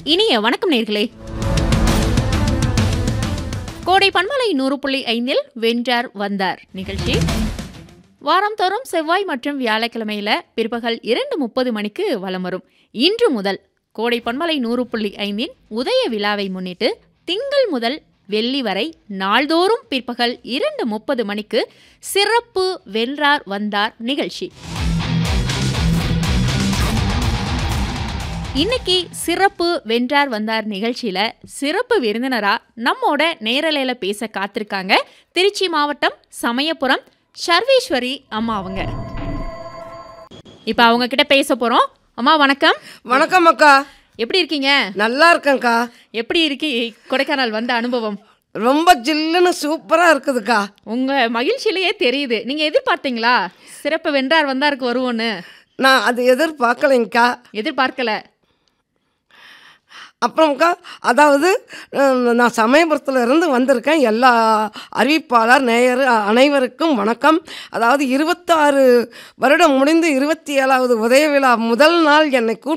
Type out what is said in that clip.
இனிய வணக்கம் நேர்களே கோடை பண்பலை நூறு புள்ளி ஐந்தில் வென்றார் வந்தார் நிகழ்ச்சி வாரந்தோறும் செவ்வாய் மற்றும் வியாழக்கிழமையில பிற்பகல் இரண்டு முப்பது மணிக்கு வலம் வரும் இன்று முதல் கோடை பண்பலை நூறு புள்ளி ஐந்தின் உதய விழாவை முன்னிட்டு திங்கள் முதல் வெள்ளி வரை நாள்தோறும் பிற்பகல் இரண்டு முப்பது மணிக்கு சிறப்பு வென்றார் வந்தார் நிகழ்ச்சி இன்னைக்கு சிறப்பு வென்றார் வந்தார் நிகழ்ச்சியில சிறப்பு விருந்தினரா நம்மோட நேரலையில பேச காத்திருக்காங்க திருச்சி மாவட்டம் சமயபுரம் சர்வேஸ்வரி அம்மா அவங்க இப்ப அவங்க கிட்ட பேச போறோம் அம்மா வணக்கம் வணக்கம் அக்கா எப்படி இருக்கீங்க நல்லா இருக்கேன்க்கா எப்படி இருக்கு கொடைக்கானல் வந்த அனுபவம் ரொம்ப ஜில்லுன்னு சூப்பராக இருக்குதுக்கா உங்க மகிழ்ச்சியிலேயே தெரியுது நீங்க எதிர்பார்த்தீங்களா சிறப்பு வென்றார் வந்தாருக்கு வருவோன்னு நான் அது எதிர்பார்க்கலைங்க்கா எதிர்பார்க்கல அப்புறம்க்கா அதாவது ஹம், நான் சமயபுரத்தில் இருந்து வந்திருக்கேன் எல்லா அறிவிப்பாளர் நேயர் அ- அனைவருக்கும் வணக்கம் அதாவது இருபத்தாறு வருடம் முடிந்து இருபத்தி ஏழாவது உதய விழா முதல் நாள் என்னை கூப்பிட்டு